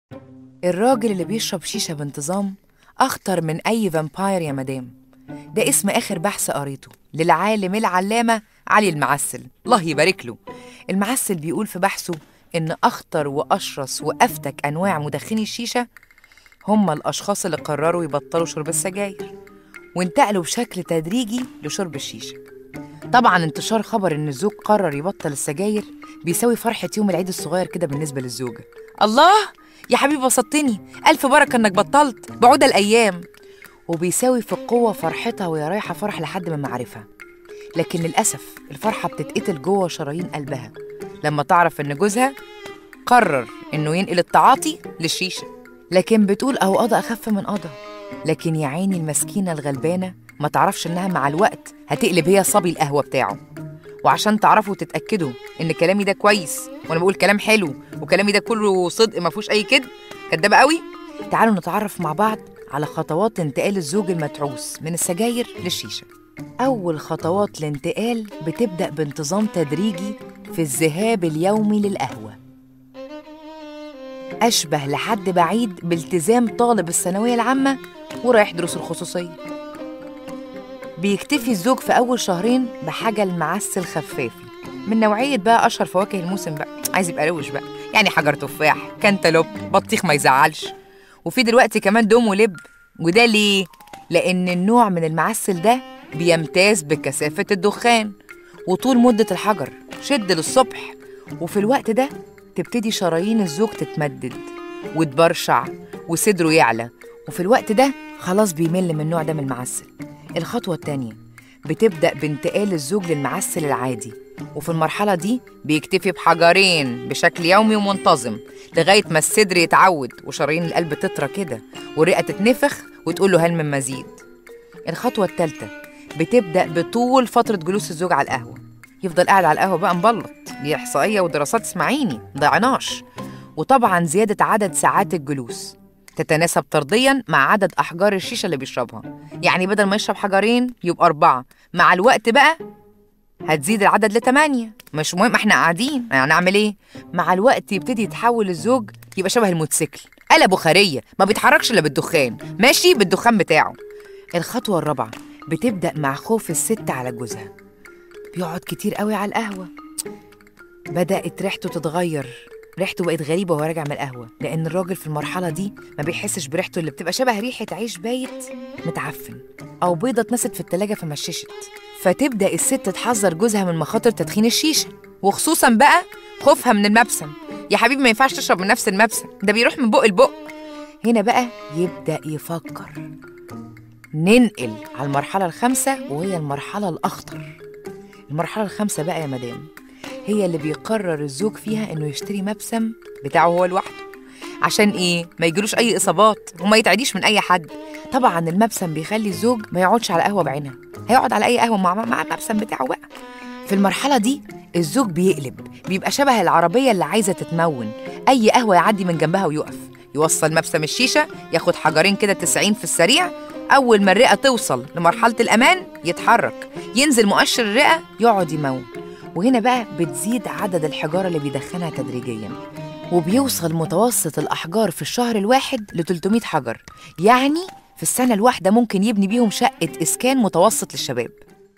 الراجل اللي بيشرب شيشة بانتظام أخطر من أي فامباير يا مدام ده اسم آخر بحث قريته للعالم العلامة علي المعسل الله يبارك له المعسل بيقول في بحثه إن أخطر وأشرس وأفتك أنواع مدخني الشيشة هم الأشخاص اللي قرروا يبطلوا شرب السجاير وانتقلوا بشكل تدريجي لشرب الشيشة طبعا انتشار خبر ان الزوج قرر يبطل السجاير بيساوي فرحة يوم العيد الصغير كده بالنسبة للزوجة الله يا حبيبي بسطتني ألف بركة إنك بطلت بعود الأيام وبيساوي في القوة فرحتها وهي رايحة فرح لحد من معرفها لكن للأسف الفرحة بتتقتل جوه شرايين قلبها لما تعرف إن جوزها قرر إنه ينقل التعاطي للشيشة لكن بتقول أهو قضى أخف من قضى لكن يا عيني المسكينة الغلبانة ما تعرفش إنها مع الوقت هتقلب هي صبي القهوة بتاعه وعشان تعرفوا تتأكدوا إن كلامي ده كويس وأنا بقول كلام حلو وكلامي ده كله صدق ما فيهوش أي كذب كدابة قوي تعالوا نتعرف مع بعض على خطوات انتقال الزوج المتعوس من السجاير للشيشة أول خطوات الانتقال بتبدأ بانتظام تدريجي في الذهاب اليومي للقهوة أشبه لحد بعيد بالتزام طالب الثانوية العامة ورايح دروس الخصوصية بيكتفي الزوج في أول شهرين بحاجة المعسل خفافي من نوعية بقى أشهر فواكه الموسم بقى عايز يبقى روش بقى يعني حجر تفاح كانتالوب بطيخ ما يزعلش وفي دلوقتي كمان دوم ولب وده ليه؟ لأن النوع من المعسل ده بيمتاز بكثافة الدخان وطول مدة الحجر شد للصبح وفي الوقت ده تبتدي شرايين الزوج تتمدد وتبرشع وصدره يعلى وفي الوقت ده خلاص بيمل من النوع ده من المعسل الخطوة التانية بتبدأ بانتقال الزوج للمعسل العادي وفي المرحلة دي بيكتفي بحجرين بشكل يومي ومنتظم لغاية ما الصدر يتعود وشرايين القلب تطرى كده والرئة تتنفخ وتقول له هل من مزيد الخطوة التالتة بتبدأ بطول فترة جلوس الزوج على القهوة يفضل قاعد على القهوة بقى مبلط دي إحصائية ودراسات اسمعيني ضيعناش وطبعا زيادة عدد ساعات الجلوس تتناسب طرديا مع عدد أحجار الشيشة اللي بيشربها يعني بدل ما يشرب حجرين يبقى أربعة مع الوقت بقى هتزيد العدد لتمانية مش مهم احنا قاعدين هنعمل ايه مع الوقت يبتدي يتحول الزوج يبقى شبه الموتوسيكل آلة بخارية ما بيتحركش إلا بالدخان ماشي بالدخان بتاعه الخطوة الرابعة بتبدأ مع خوف الست على جوزها بيقعد كتير قوي على القهوة بدأت ريحته تتغير ريحته بقت غريبة وهو راجع من القهوة لأن الراجل في المرحلة دي ما بيحسش بريحته اللي بتبقى شبه ريحة عيش بايت متعفن أو بيضة اتنست في التلاجة فمششت فتبدأ الست تحذر جوزها من مخاطر تدخين الشيشة وخصوصا بقى خوفها من المبسم يا حبيبي ما ينفعش تشرب من نفس المبسم ده بيروح من بق لبق هنا بقى يبدأ يفكر ننقل على المرحلة الخامسة وهي المرحلة الأخطر المرحلة الخامسة بقى يا مدام هي اللي بيقرر الزوج فيها إنه يشتري مبسم بتاعه هو لوحده عشان إيه؟ ما يجيلوش أي إصابات وما يتعديش من أي حد طبعا المبسم بيخلي الزوج ما يقعدش على قهوة بعينها هيقعد على أي قهوة مع مع المبسم بتاعه بقى في المرحلة دي الزوج بيقلب بيبقى شبه العربية اللي عايزة تتمون أي قهوة يعدي من جنبها ويقف يوصل مبسم الشيشة ياخد حجرين كده 90 في السريع أول ما الرئة توصل لمرحلة الأمان يتحرك ينزل مؤشر الرئة يقعد يمون وهنا بقى بتزيد عدد الحجارة اللي بيدخنها تدريجيا وبيوصل متوسط الأحجار في الشهر الواحد ل 300 حجر يعني في السنة الواحدة ممكن يبني بيهم شقة إسكان متوسط للشباب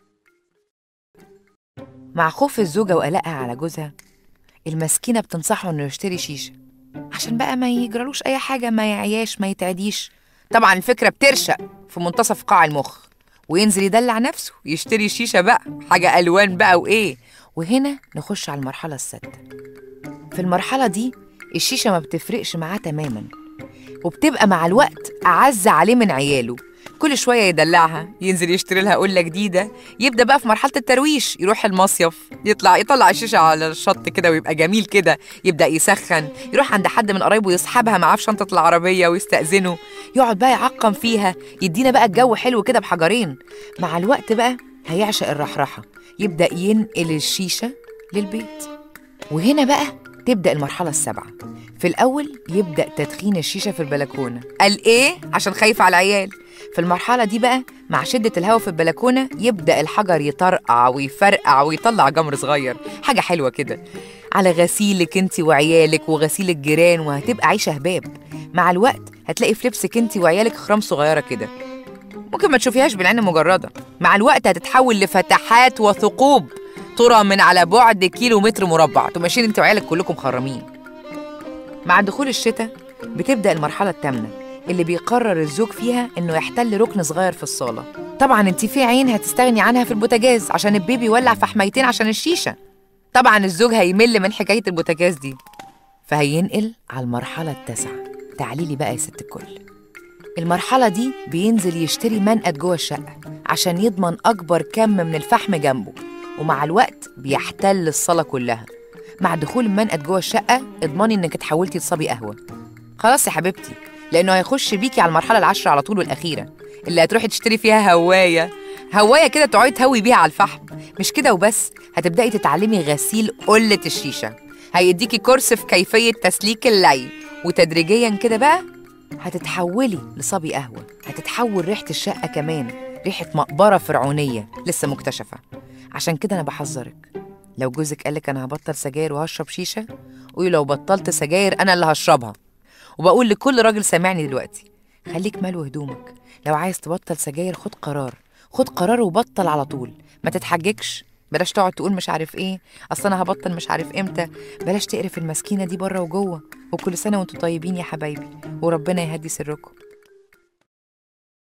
مع خوف الزوجة وقلقها على جوزها المسكينة بتنصحه إنه يشتري شيشة عشان بقى ما يجرالوش أي حاجة ما يعياش ما يتعديش طبعا الفكرة بترشق في منتصف قاع المخ وينزل يدلع نفسه يشتري شيشة بقى حاجة ألوان بقى وإيه وهنا نخش على المرحلة السادسة في المرحلة دي الشيشة ما بتفرقش معاه تماما وبتبقى مع الوقت أعز عليه من عياله كل شوية يدلعها ينزل يشتري لها قلة جديدة يبدأ بقى في مرحلة الترويش يروح المصيف يطلع يطلع الشيشة على الشط كده ويبقى جميل كده يبدأ يسخن يروح عند حد من قرايبه يسحبها معاه في شنطة العربية ويستأذنه يقعد بقى يعقم فيها يدينا بقى الجو حلو كده بحجرين مع الوقت بقى هيعشق الرحرحة يبدأ ينقل الشيشة للبيت وهنا بقى تبدأ المرحلة السابعة في الأول يبدأ تدخين الشيشة في البلكونة قال إيه؟ عشان خايف على العيال في المرحلة دي بقى مع شدة الهواء في البلكونة يبدأ الحجر يطرقع ويفرقع ويطلع جمر صغير حاجة حلوة كده على غسيلك انت وعيالك وغسيل الجيران وهتبقى عيشه هباب مع الوقت هتلاقي في لبسك انت وعيالك خرام صغيره كده ممكن ما تشوفيهاش بالعين المجرده مع الوقت هتتحول لفتحات وثقوب ترى من على بعد كيلو متر مربع تمشين انت وعيالك كلكم خرامين مع دخول الشتاء بتبدا المرحله الثامنه اللي بيقرر الزوج فيها انه يحتل ركن صغير في الصاله طبعا انت في عين هتستغني عنها في البوتاجاز عشان البيبي يولع في حمايتين عشان الشيشه طبعا الزوج هيمل من حكايه البوتاجاز دي فهينقل على المرحله التاسعه تعالي لي بقى يا ست الكل المرحلة دي بينزل يشتري منقد جوه الشقة عشان يضمن أكبر كم من الفحم جنبه ومع الوقت بيحتل الصالة كلها مع دخول المنقد جوه الشقة اضمني إنك اتحولتي تصبي قهوة خلاص يا حبيبتي لأنه هيخش بيكي على المرحلة العاشرة على طول والأخيرة اللي هتروحي تشتري فيها هواية هواية كده تقعدي تهوي بيها على الفحم مش كده وبس هتبدأي تتعلمي غسيل قلة الشيشة هيديكي كورس في كيفية تسليك اللي وتدريجيا كده بقى هتتحولي لصبي قهوة هتتحول ريحة الشقة كمان ريحة مقبرة فرعونية لسه مكتشفة عشان كده أنا بحذرك لو جوزك قالك أنا هبطل سجاير وهشرب شيشة قولي لو بطلت سجاير أنا اللي هشربها وبقول لكل راجل سامعني دلوقتي خليك مالو هدومك لو عايز تبطل سجاير خد قرار خد قرار وبطل على طول ما تتحججش بلاش تقعد تقول مش عارف ايه اصل انا هبطل مش عارف امتى بلاش تقرف المسكينه دي بره وجوه وكل سنه وانتم طيبين يا حبايبي وربنا يهدي سركم